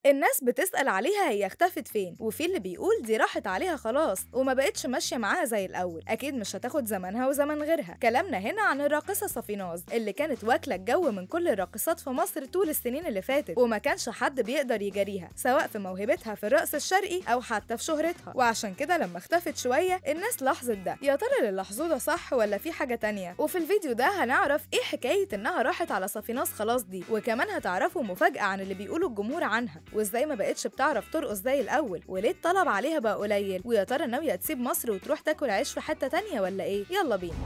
الناس بتسأل عليها هي اختفت فين وفي اللي بيقول دي راحت عليها خلاص وما بقتش ماشية معاها زي الأول أكيد مش هتاخد زمنها وزمن غيرها كلامنا هنا عن الراقصة صفيناز اللي كانت واكلة الجو من كل الراقصات في مصر طول السنين اللي فاتت وما كانش حد بيقدر يجاريها سواء في موهبتها في الرقص الشرقي أو حتى في شهرتها وعشان كده لما اختفت شوية الناس لاحظت ده يا ترى اللي لاحظوه ده صح ولا في حاجة تانية وفي الفيديو ده هنعرف ايه حكاية انها راحت على صفيناز خلاص دي وكمان هتعرفوا مفاجأة عن اللي بيقولوا الجمهور عنها وازاي ما بقتش بتعرف ترقص زي الاول وليه الطلب عليها بقى قليل ويا ترى ناويه تسيب مصر وتروح تاكل عيش في حته تانية ولا ايه يلا بينا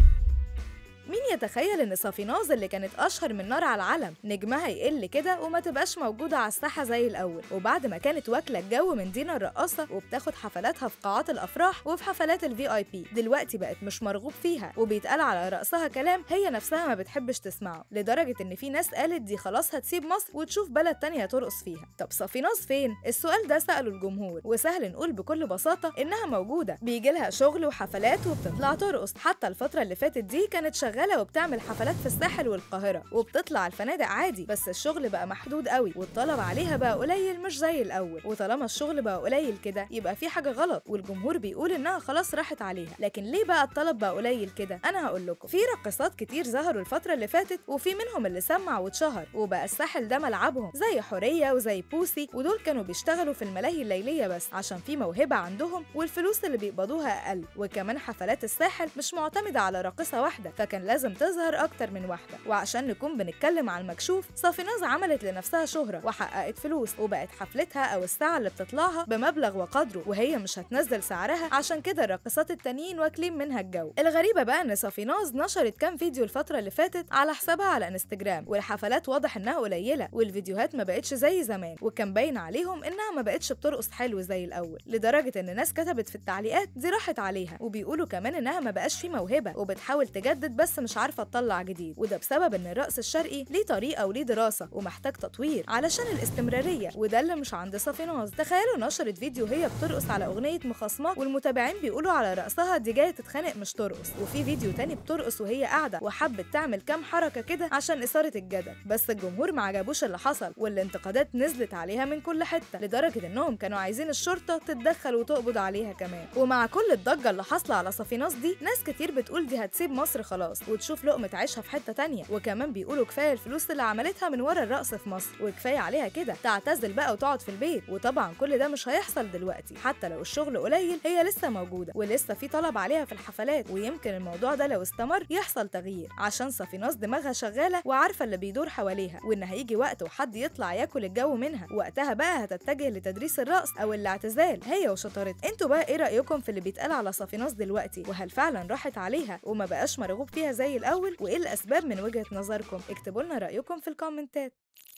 مين يتخيل ان صافيناز اللي كانت اشهر من نار على العلم نجمها يقل كده وما تبقاش موجوده على الساحه زي الاول وبعد ما كانت واكله الجو من دينا الرقاصه وبتاخد حفلاتها في قاعات الافراح وفي حفلات الفي اي بي دلوقتي بقت مش مرغوب فيها وبيتقال على رقصها كلام هي نفسها ما بتحبش تسمعه لدرجه ان في ناس قالت دي خلاص هتسيب مصر وتشوف بلد تانية ترقص فيها طب صافيناز فين السؤال ده ساله الجمهور وسهل نقول بكل بساطه انها موجوده بيجي لها شغل وحفلات وبتطلع ترقص حتى الفتره اللي فاتت دي كانت شغاله وبتعمل حفلات في الساحل والقاهره وبتطلع الفنادق عادي بس الشغل بقى محدود قوي والطلب عليها بقى قليل مش زي الاول وطالما الشغل بقى قليل كده يبقى في حاجه غلط والجمهور بيقول انها خلاص راحت عليها لكن ليه بقى الطلب بقى قليل كده انا هقول لكم في رقصات كتير ظهروا الفتره اللي فاتت وفي منهم اللي سمع واتشهر وبقى الساحل ده ملعبهم زي حوريه وزي بوسي ودول كانوا بيشتغلوا في الملاهي الليليه بس عشان في موهبه عندهم والفلوس اللي بيقبضوها اقل وكمان حفلات الساحل مش معتمده على راقصه واحده فكان لازم تظهر اكتر من واحده وعشان نكون بنتكلم على المكشوف صافيناز عملت لنفسها شهره وحققت فلوس وبقت حفلتها او الساعه اللي بتطلعها بمبلغ وقدره وهي مش هتنزل سعرها عشان كده الراقصات التانيين واكلين منها الجو الغريبه بقى ان صافيناز نشرت كام فيديو الفتره اللي فاتت على حسابها على انستجرام والحفلات واضح انها قليله والفيديوهات ما بقتش زي زمان وكان باين عليهم انها ما بقتش بترقص حلو زي الاول لدرجه ان ناس كتبت في التعليقات دي راحت عليها وبيقولوا كمان انها ما بقاش في موهبه وبتحاول تجدد بس مش عارفه تطلع جديد وده بسبب ان الرقص الشرقي ليه طريقه وليه دراسه ومحتاج تطوير علشان الاستمراريه وده اللي مش عند صافيناز تخيلوا نشرت فيديو هي بترقص على اغنيه مخاصمات والمتابعين بيقولوا على رقصها دي جايه تتخانق مش ترقص وفي فيديو تاني بترقص وهي قاعده وحبت تعمل كام حركه كده عشان اثاره الجدل بس الجمهور ما عجبوش اللي حصل والانتقادات نزلت عليها من كل حته لدرجه انهم كانوا عايزين الشرطه تتدخل وتقبض عليها كمان ومع كل الضجه اللي حاصله على صافيناز دي ناس كتير بتقول دي هتسيب مصر خلاص وتشوف لقمه عيشها في حته تانية وكمان بيقولوا كفايه الفلوس اللي عملتها من ورا الرقص في مصر وكفايه عليها كده تعتزل بقى وتقعد في البيت وطبعا كل ده مش هيحصل دلوقتي حتى لو الشغل قليل هي لسه موجوده ولسه في طلب عليها في الحفلات ويمكن الموضوع ده لو استمر يحصل تغيير عشان صافيناز دماغها شغاله وعارفه اللي بيدور حواليها وان هيجي وقت وحد يطلع ياكل الجو منها وقتها بقى هتتجه لتدريس الرقص او الاعتزال هي وشطارتها انتوا بقى ايه رايكم في اللي بيتقال على صافيناز دلوقتي وهل فعلا راحت عليها وما بقاش مرغوب فيها زي الاول وايه الاسباب من وجهه نظركم اكتبوا لنا رايكم في الكومنتات